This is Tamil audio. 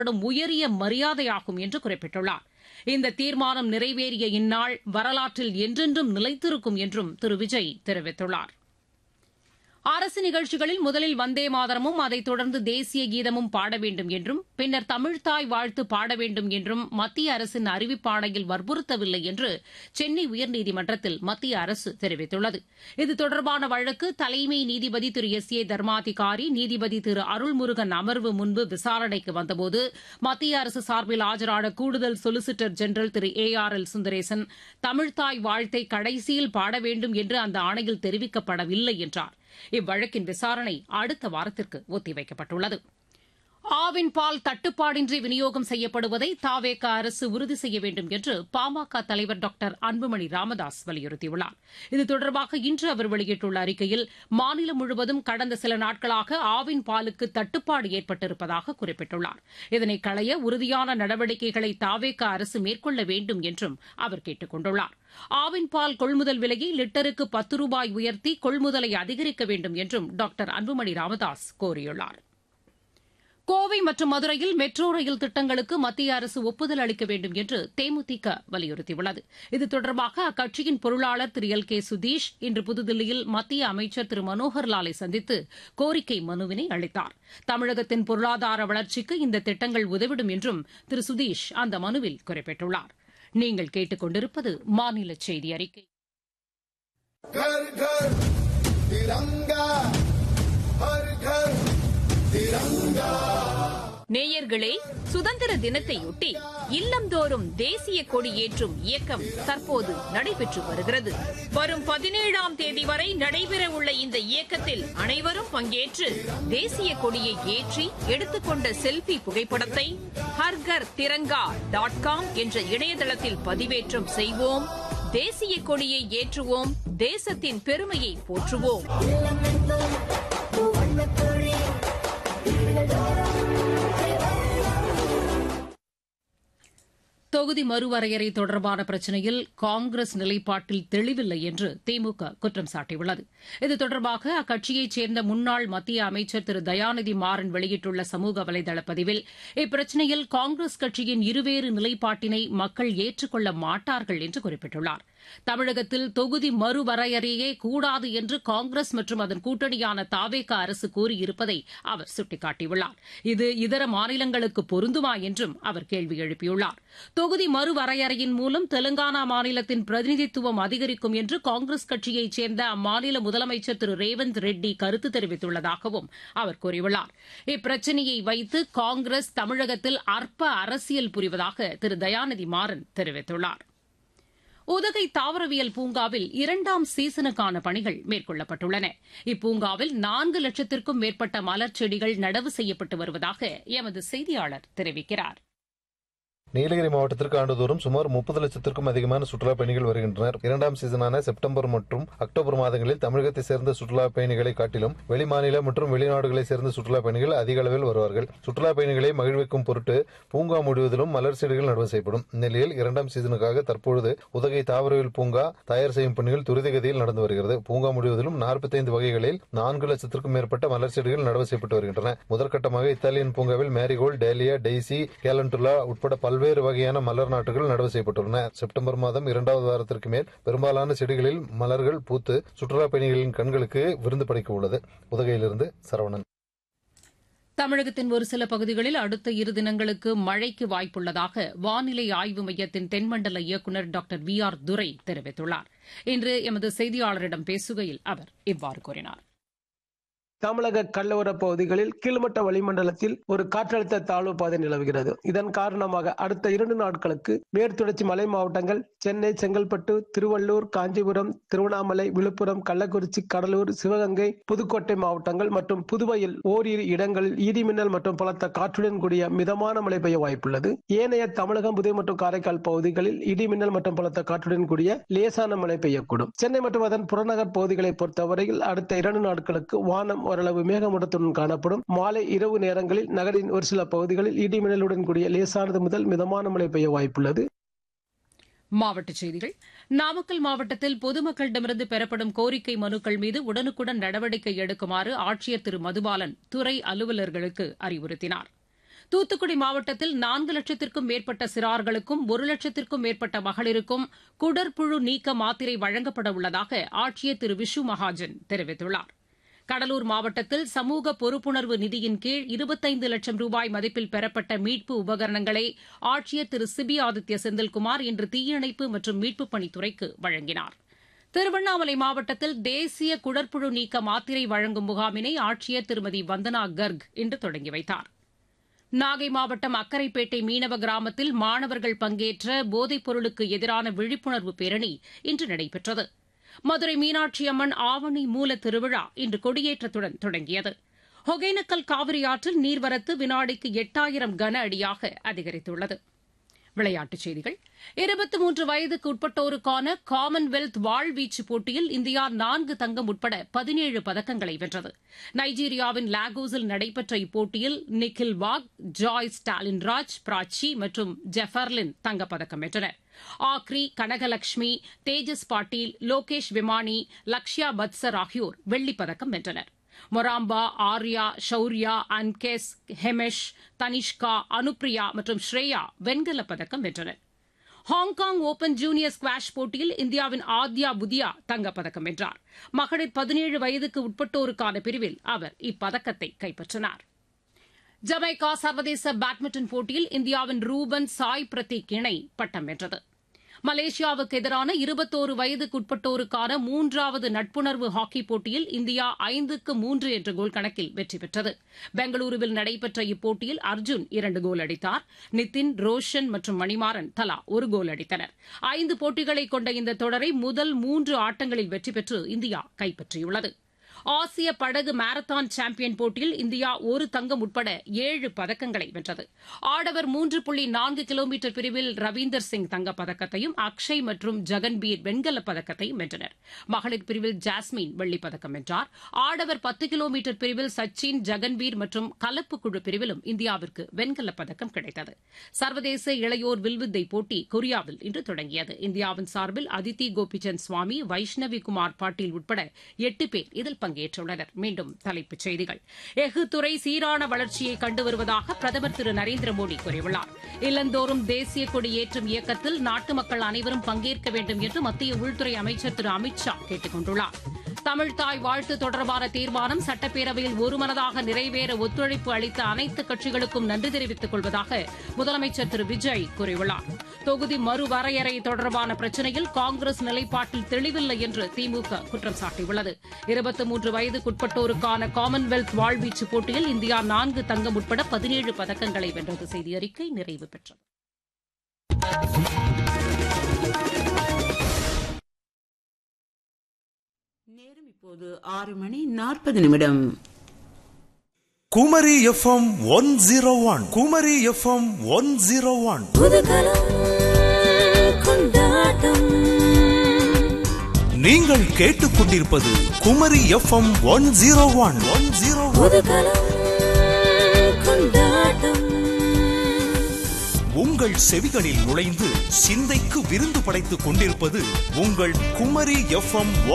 வழங்கப்படும் உயரிய மரியாதையாகும் என்று குறிப்பிட்டுள்ளார் இந்த தீர்மானம் நிறைவேறிய இந்நாள் வரலாற்றில் என்றென்றும் நிலைத்திருக்கும் என்றும் திரு விஜய் தெரிவித்துள்ளார் அரசு நிகழ்ச்சிகளில் முதலில் வந்தே மாதரமும் அதைத் தொடர்ந்து தேசிய கீதமும் பாட வேண்டும் என்றும் பின்னர் தமிழ்தாய் வாழ்த்து பாட வேண்டும் என்றும் மத்திய அரசின் அறிவிப்பாணையில் வற்புறுத்தவில்லை என்று சென்னை உயர்நீதிமன்றத்தில் மத்திய அரசு தெரிவித்துள்ளது இது தொடர்பான வழக்கு தலைமை நீதிபதி திரு எஸ் ஏ தர்மாதிகாரி நீதிபதி திரு அருள்முருகன் அமர்வு முன்பு விசாரணைக்கு வந்தபோது மத்திய அரசு சார்பில் ஆஜரான கூடுதல் சொலிசிட்டர் ஜெனரல் திரு ஏ ஆர் எல் சுந்தரேசன் தமிழ்தாய் வாழ்த்தை கடைசியில் பாட வேண்டும் என்று அந்த ஆணையில் தெரிவிக்கப்படவில்லை என்றார் இவ்வழக்கின் விசாரணை அடுத்த வாரத்திற்கு ஒத்திவைக்கப்பட்டுள்ளது ஆவின் பால் தட்டுப்பாடின்றி விநியோகம் செய்யப்படுவதை தாவேக அரசு உறுதி செய்ய வேண்டும் என்று பாமக தலைவர் டாக்டர் அன்புமணி ராமதாஸ் வலியுறுத்தியுள்ளார் இது தொடர்பாக இன்று அவர் வெளியிட்டுள்ள அறிக்கையில் மாநிலம் முழுவதும் கடந்த சில நாட்களாக ஆவின் பாலுக்கு தட்டுப்பாடு ஏற்பட்டிருப்பதாக குறிப்பிட்டுள்ளார் இதனை களைய உறுதியான நடவடிக்கைகளை தாவேக அரசு மேற்கொள்ள வேண்டும் என்றும் அவர் கேட்டுக் கொண்டுள்ளார் ஆவின் பால் கொள்முதல் விலையை லிட்டருக்கு பத்து ரூபாய் உயர்த்தி கொள்முதலை அதிகரிக்க வேண்டும் என்றும் டாக்டர் அன்புமணி ராமதாஸ் கோரியுள்ளார் கோவை மற்றும் மதுரையில் மெட்ரோ ரயில் திட்டங்களுக்கு மத்திய அரசு ஒப்புதல் அளிக்க வேண்டும் என்று தேமுதிக வலியுறுத்தியுள்ளது இது தொடர்பாக அக்கட்சியின் பொருளாளர் திரு எல் கே சுதீஷ் இன்று புதுதில்லியில் மத்திய அமைச்சர் திரு மனோகர் லாலை சந்தித்து கோரிக்கை மனுவினை அளித்தார் தமிழகத்தின் பொருளாதார வளர்ச்சிக்கு இந்த திட்டங்கள் உதவிடும் என்றும் திரு சுதீஷ் அந்த மனுவில் குறிப்பிட்டுள்ளார் நீங்கள் கேட்டுக் கொண்டிருப்பது மாநில செய்தி அறிக்கை घर घर तिरंगा हर घर तिरंगा நேயர்களே சுதந்திர தினத்தையொட்டி இல்லந்தோறும் தேசிய கொடி ஏற்றும் இயக்கம் தற்போது நடைபெற்று வருகிறது வரும் பதினேழாம் தேதி வரை நடைபெறவுள்ள இந்த இயக்கத்தில் அனைவரும் பங்கேற்று தேசிய கொடியை ஏற்றி எடுத்துக்கொண்ட செல்பி புகைப்படத்தை ஹர்கர் திரங்கா டாட் காம் என்ற இணையதளத்தில் பதிவேற்றம் செய்வோம் தேசிய கொடியை ஏற்றுவோம் தேசத்தின் பெருமையை போற்றுவோம் தொகுதி மறுவரையறை தொடர்பான பிரச்சினையில் காங்கிரஸ் நிலைப்பாட்டில் தெளிவில்லை என்று திமுக குற்றம் சாட்டியுள்ளது இது தொடர்பாக அக்கட்சியைச் சேர்ந்த முன்னாள் மத்திய அமைச்சர் திரு தயாநிதி மாறன் வெளியிட்டுள்ள சமூக வலைதள பதிவில் இப்பிரச்சினையில் காங்கிரஸ் கட்சியின் இருவேறு நிலைப்பாட்டினை மக்கள் ஏற்றுக்கொள்ள மாட்டார்கள் என்று குறிப்பிட்டுள்ளார் தமிழகத்தில் தொகுதி மறுவரையறையே கூடாது என்று காங்கிரஸ் மற்றும் அதன் கூட்டணியான தாவேக அரசு கூறியிருப்பதை அவர் சுட்டிக்காட்டியுள்ளார் இது இதர மாநிலங்களுக்கு பொருந்துமா என்றும் அவர் கேள்வி எழுப்பியுள்ளார் தொகுதி மறுவரையறையின் மூலம் தெலுங்கானா மாநிலத்தின் பிரதிநிதித்துவம் அதிகரிக்கும் என்று காங்கிரஸ் கட்சியைச் சேர்ந்த அம்மாநில முதலமைச்சர் திரு ரேவந்த் ரெட்டி கருத்து தெரிவித்துள்ளதாகவும் அவர் கூறியுள்ளார் இப்பிரச்சினையை வைத்து காங்கிரஸ் தமிழகத்தில் அற்ப அரசியல் புரிவதாக திரு தயாநிதி மாறன் தெரிவித்துள்ளார் உதகை தாவரவியல் பூங்காவில் இரண்டாம் சீசனுக்கான பணிகள் மேற்கொள்ளப்பட்டுள்ளன இப்பூங்காவில் நான்கு லட்சத்திற்கும் மேற்பட்ட மலர் செடிகள் நடவு செய்யப்பட்டு வருவதாக எமது செய்தியாளர் தெரிவிக்கிறார் நீலகிரி மாவட்டத்திற்கு ஆண்டுதோறும் சுமார் முப்பது லட்சத்திற்கும் அதிகமான சுற்றுலா பயணிகள் வருகின்றனர் இரண்டாம் சீசனான செப்டம்பர் மற்றும் அக்டோபர் மாதங்களில் தமிழகத்தை சேர்ந்த சுற்றுலா பயணிகளை காட்டிலும் வெளிமாநில மற்றும் வெளிநாடுகளை சேர்ந்த சுற்றுலா பயணிகள் அதிக அளவில் வருவார்கள் சுற்றுலா பயணிகளை மகிழ்விக்கும் பொருட்டு பூங்கா முழுவதிலும் மலர் செடிகள் நடவு செய்யப்படும் இந்நிலையில் இரண்டாம் சீசனுக்காக தற்பொழுது உதகை தாவரவியல் பூங்கா தயார் செய்யும் பணிகள் துரிதகதியில் நடந்து வருகிறது பூங்கா முழுவதிலும் நாற்பத்தைந்து வகைகளில் நான்கு லட்சத்திற்கும் மேற்பட்ட மலர் செடிகள் நடவு செய்யப்பட்டு வருகின்றன முதற்கட்டமாக இத்தாலியன் பூங்காவில் மேரிகோல்ட் டேலியா டெய்சி கேலண்டுலா உட்பட பல்வேறு பல்வேறு வகையான மலர் நாட்டுகள் நடவு செய்யப்பட்டுள்ளன செப்டம்பர் மாதம் இரண்டாவது வாரத்திற்கு மேல் பெரும்பாலான செடிகளில் மலர்கள் பூத்து சுற்றுலா பயணிகளின் கண்களுக்கு விருந்து படைக்க உள்ளது உதகையிலிருந்து சரவணன் தமிழகத்தின் ஒரு சில பகுதிகளில் அடுத்த இரு தினங்களுக்கு மழைக்கு வாய்ப்புள்ளதாக வானிலை ஆய்வு மையத்தின் தென்மண்டல இயக்குநர் டாக்டர் வி ஆர் துரை தெரிவித்துள்ளார் இன்று எமது செய்தியாளரிடம் பேசுகையில் அவர் இவ்வாறு கூறினார் தமிழக கடலோர பகுதிகளில் கீழ்மட்ட வளிமண்டலத்தில் ஒரு காற்றழுத்த தாழ்வு பாதை நிலவுகிறது இதன் காரணமாக அடுத்த இரண்டு நாட்களுக்கு மேற்குத்தொடர்ச்சி மலை மாவட்டங்கள் சென்னை செங்கல்பட்டு திருவள்ளூர் காஞ்சிபுரம் திருவண்ணாமலை விழுப்புரம் கள்ளக்குறிச்சி கடலூர் சிவகங்கை புதுக்கோட்டை மாவட்டங்கள் மற்றும் புதுவையில் ஓரிரு இடங்களில் இடிமின்னல் மற்றும் பலத்த காற்றுடன் கூடிய மிதமான மழை பெய்ய வாய்ப்புள்ளது ஏனைய தமிழகம் புதுவை மற்றும் காரைக்கால் பகுதிகளில் இடிமின்னல் மற்றும் பலத்த காற்றுடன் கூடிய லேசான மழை பெய்யக்கூடும் சென்னை மற்றும் அதன் புறநகர் பகுதிகளை பொறுத்தவரையில் அடுத்த இரண்டு நாட்களுக்கு வானம் ஓரளவு மேகமூட்டத்துடன் காணப்படும் மாலை இரவு நேரங்களில் நகரின் ஒரு சில பகுதிகளில் இடிமின்னலுடன் கூடிய லேசானது முதல் மிதமான மழை பெய்ய வாய்ப்புள்ளது மாவட்டச் செய்திகள் நாமக்கல் மாவட்டத்தில் பொதுமக்களிடமிருந்து பெறப்படும் கோரிக்கை மனுக்கள் மீது உடனுக்குடன் நடவடிக்கை எடுக்குமாறு ஆட்சியர் திரு மதுபாலன் துறை அலுவலர்களுக்கு அறிவுறுத்தினார் தூத்துக்குடி மாவட்டத்தில் நான்கு லட்சத்திற்கும் மேற்பட்ட சிறார்களுக்கும் ஒரு லட்சத்திற்கும் மேற்பட்ட மகளிருக்கும் குடற்புழு நீக்க மாத்திரை வழங்கப்பட உள்ளதாக ஆட்சியர் திரு விஷு மகாஜன் தெரிவித்துள்ளார் கடலூர் மாவட்டத்தில் சமூக பொறுப்புணர்வு நிதியின் கீழ் இருபத்தைந்து லட்சம் ரூபாய் மதிப்பில் பெறப்பட்ட மீட்பு உபகரணங்களை ஆட்சியர் திரு சிபி ஆதித்ய செந்தில்குமார் இன்று தீயணைப்பு மற்றும் மீட்புப் பணித்துறைக்கு வழங்கினார் திருவண்ணாமலை மாவட்டத்தில் தேசிய குடற்புழு நீக்க மாத்திரை வழங்கும் முகாமினை ஆட்சியர் திருமதி வந்தனா கர்க் இன்று தொடங்கி வைத்தார் நாகை மாவட்டம் அக்கரைப்பேட்டை மீனவ கிராமத்தில் மாணவர்கள் பங்கேற்ற போதைப் பொருளுக்கு எதிரான விழிப்புணர்வு பேரணி இன்று நடைபெற்றது மதுரை மீனாட்சி அம்மன் ஆவணி மூல திருவிழா இன்று கொடியேற்றத்துடன் தொடங்கியது ஒகேனக்கல் காவிரி ஆற்றில் நீர்வரத்து வினாடிக்கு எட்டாயிரம் கன அடியாக அதிகரித்துள்ளது விளையாட்டுச் செய்திகள் இருபத்தி மூன்று வயதுக்கு உட்பட்டோருக்கான காமன்வெல்த் வாழ்வீச்சு போட்டியில் இந்தியா நான்கு தங்கம் உட்பட பதினேழு பதக்கங்களை வென்றது நைஜீரியாவின் லாகோஸில் நடைபெற்ற இப்போட்டியில் நிக்கில் வாக் ஜாய் ஸ்டாலின் ராஜ் பிராச்சி மற்றும் ஜெஃபர்லின் தங்கப்பதக்கம் வென்றனர் ஆக்ரி கனகலட்சுமி தேஜஸ் பாட்டீல் லோகேஷ் விமானி லக்ஷ்யா பத்சர் ஆகியோர் வெள்ளிப்பதக்கம் வென்றனர் மொராம்பா ஆர்யா ஷௌர்யா அன்கேஸ் ஹெமெஷ் தனிஷ்கா அனுப்ரியா மற்றும் ஸ்ரேயா வெண்கலப் பதக்கம் வென்றனர் ஹாங்காங் ஓபன் ஜூனியர் ஸ்குவாஷ் போட்டியில் இந்தியாவின் ஆத்யா புதியா தங்கப்பதக்கம் வென்றார் மகளிர் பதினேழு வயதுக்கு உட்பட்டோருக்கான பிரிவில் அவர் இப்பதக்கத்தை கைப்பற்றினார் ஜமைக்கா சர்வதேச பேட்மிண்டன் போட்டியில் இந்தியாவின் ரூபன் சாய் பிரதீக் இணை பட்டம் வென்றது மலேசியாவுக்கு எதிரான இருபத்தோரு வயதுக்குட்பட்டோருக்கான மூன்றாவது நட்புணர்வு ஹாக்கி போட்டியில் இந்தியா ஐந்துக்கு மூன்று என்ற கோல் கணக்கில் வெற்றி பெற்றது பெங்களூருவில் நடைபெற்ற இப்போட்டியில் அர்ஜுன் இரண்டு கோல் அடித்தார் நிதின் ரோஷன் மற்றும் மணிமாறன் தலா ஒரு கோல் அடித்தனர் ஐந்து போட்டிகளை கொண்ட இந்த தொடரை முதல் மூன்று ஆட்டங்களில் வெற்றி பெற்று இந்தியா கைப்பற்றியுள்ளது ஆசிய படகு மாரத்தான் சாம்பியன் போட்டியில் இந்தியா ஒரு தங்கம் உட்பட ஏழு பதக்கங்களை வென்றது ஆடவர் மூன்று புள்ளி நான்கு கிலோமீட்டர் பிரிவில் ரவீந்தர் சிங் தங்கப் பதக்கத்தையும் அக்ஷய் மற்றும் ஜெகன்பீர் வெண்கலப் பதக்கத்தையும் வென்றனர் மகளிர் பிரிவில் ஜாஸ்மின் வெள்ளிப் பதக்கம் வென்றார் ஆடவர் பத்து கிலோமீட்டர் பிரிவில் சச்சின் ஜெகன்பீர் மற்றும் கலப்பு குழு பிரிவிலும் இந்தியாவிற்கு வெண்கலப் பதக்கம் கிடைத்தது சர்வதேச இளையோர் வில்வித்தை போட்டி கொரியாவில் இன்று தொடங்கியது இந்தியாவின் சார்பில் அதித்தி கோபிச்சந்த் சுவாமி வைஷ்ணவி குமார் பாட்டீல் உட்பட எட்டு பேர் இதில் பங்கேற்றுள்ளனர் மீண்டும் தலைப்புச் செய்திகள் எஃகு துறை சீரான வளர்ச்சியை கண்டு வருவதாக பிரதமர் திரு நரேந்திர மோடி கூறியுள்ளார் இல்லந்தோறும் தேசிய கொடி ஏற்றும் இயக்கத்தில் நாட்டு மக்கள் அனைவரும் பங்கேற்க வேண்டும் என்று மத்திய உள்துறை அமைச்சர் திரு அமித் ஷா கேட்டுக் கொண்டுள்ளார் தமிழ்தாய் வாழ்த்து தொடர்பான தீர்மானம் சட்டப்பேரவையில் ஒருமனதாக நிறைவேற ஒத்துழைப்பு அளித்த அனைத்து கட்சிகளுக்கும் நன்றி தெரிவித்துக் கொள்வதாக முதலமைச்சர் திரு விஜய் கூறியுள்ளார் தொகுதி மறுவரையறை தொடர்பான பிரச்சினையில் காங்கிரஸ் நிலைப்பாட்டில் தெளிவில்லை என்று திமுக குற்றம் சாட்டியுள்ளது இருபத்தி மூன்று வயதுக்குட்பட்டோருக்கான காமன்வெல்த் வாழ்வீச்சு போட்டியில் இந்தியா நான்கு தங்கம் உட்பட பதினேழு பதக்கங்களை வென்றது செய்தி அறிக்கை நிறைவு பெற்றது நேரம் இப்போது ஆறு மணி நாற்பது நிமிடம் Kumari F M one zero one Kumari F M one zero one நீங்கள் கேட்டுக்கொண்டிருப்பது Kumari F M one zero one one zero உங்கள் செவிகளில் நுழைந்து சிந்தைக்கு விருந்து படைத்துக் கொண்டிருப்பது உங்கள் குமரி எஃப்எம்